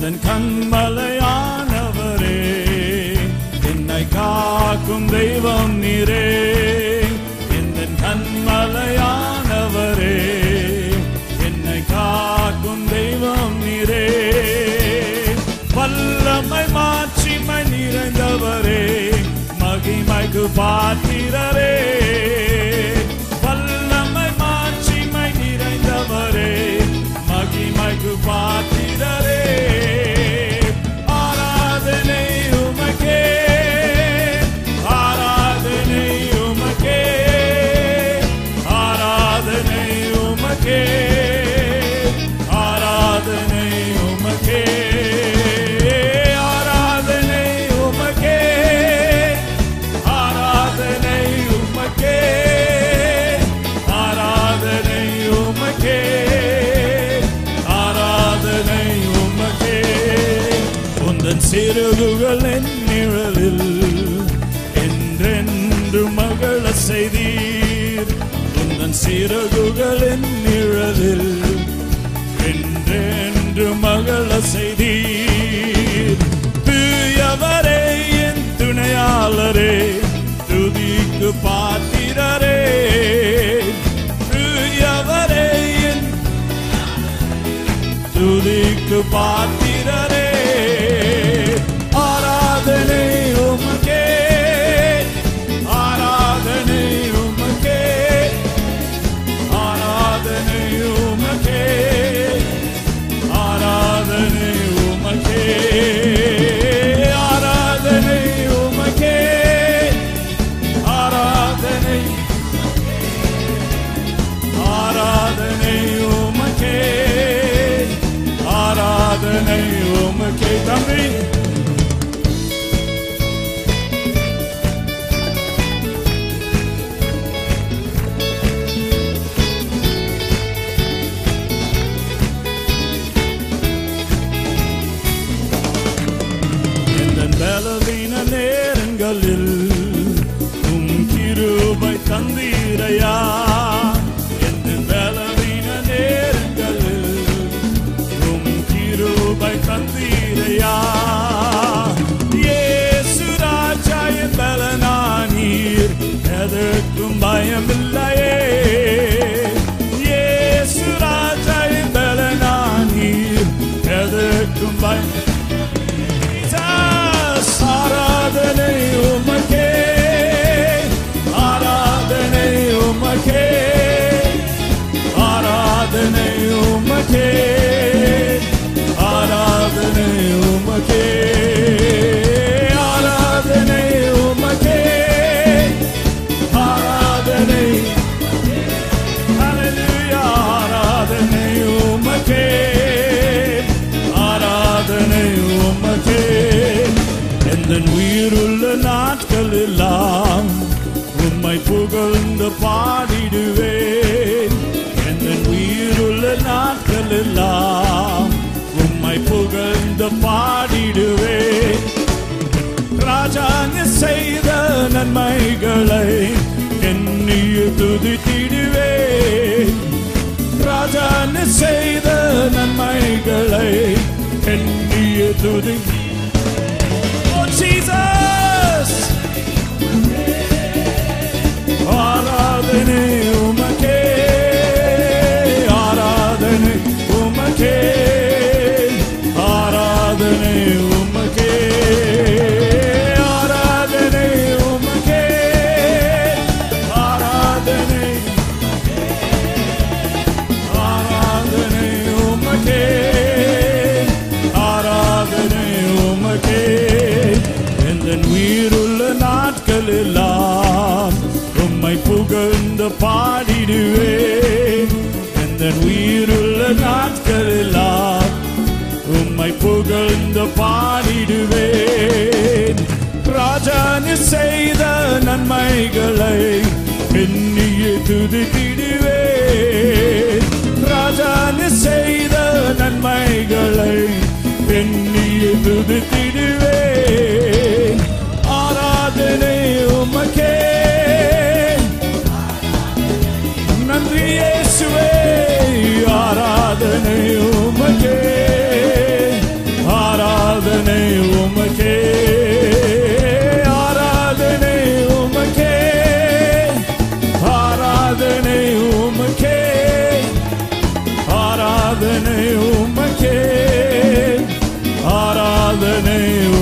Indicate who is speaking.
Speaker 1: எந்தன் கண்மலையானவரே என்னை காக்கும் தெய்வம் நீரே எந்தன் கண்மலையானவரே என்னை காக்கும் தெய்வம் நீரே வல்லமை மாட்சிமை நிறைந்தவரே மகிமைக்கு பாத்திரரே வல்லமை மாட்சிமை நிறைந்தவரே மகிமைக்கு பாத்திரரே ஆராதனை உமக்கே ஆராதனை உமக்கே ஆராதனை உமக்கே ஆராதனை உமக்கே ஆராதனை உமக்கே ஆராதனை உமக்கே ஆராதனை உமக்கே ஆராதனை உமக்கே உந்தன் சிறகுகள் என் நிழலில் என்றென்று மகள செய்தீர் உந்தன் சிறகுகள் என் நிழலில் என்றென்று மகள செய்தீர் தூயவரே என் துணையாளரே துதிக்கு பாத்திரரே தூயவரே என் துதிக்கு பாத்திரரே ஆராதனை உமக்கே ஆராதனை உமக்கே ஆராதனை உமக்கே ஆராதனை உமக்கே ஆராதனை உமக்கே ஆராதனை ஆராதனை உமக்கே ஆராதனை உமக்கே தம்பி எந்த பலவீன நேரங்களில் உம் கிருபை தந்தீரையா எந்த பலவீன நேரங்களில் உம் கிருபை தந்தீரையா இயேசு ராஜா என் பலனானீர் எதற்கும் பயமில்லையே இயேசு ராஜா என் பலனானீர் எதற்கும் பயம் Jesus, ஆராதனை உமக்கே ஆராதனை உமக்கே ஆராதனை உமக்கே ஆராதனை உமக்கே ஆராதனை உமக்கே ஆராதனை Hallelujah, ஆராதனை உமக்கே ஆராதனை உமக்கே எந்த உயிருள்ள நாட்கள் எல்லாம் உம்மை புகழ்ந்து பாடிடுவேன் எந்த உயிருள்ள நாட்கள் எல்லாம் உம்மை புகழ்ந்து பாடிடுவேன் ராஜாங்க செய்த நன்மைகளை எண்ணிய துதித்திடுவே ராஜாங்க செய்த நன்மைகளை எண்ணிய துதி Oh, Jesus! ஆராதனை உமக்கே ஆராதனை உமக்கே ஆராதனை உமக்கே ஆராதனை உமக்கே ஆராதனை ஆராதனை உமக்கே ஆராதனை உமக்கே எந்த உயிருள்ள நாட்கள் எல்லாம் உம்மை புகழ்ந்து பாடிடுவேன் எந்த உயிருள்ள நாட்கள் எல்லாம் உம்மை புகழ்ந்து பாடிடுவேன் ராஜானி செய்த நன்மைகளை எண்ணியே துதித்திடுவேன் ராஜானி செய்த நன்மைகளை எண்ணியே துதித்திடுவேன் ஆராதனை உமக்கே நன்றி இயேசுவே ஆராதனை உமக்கே ஆராதனை உமக்கே ஆராதனை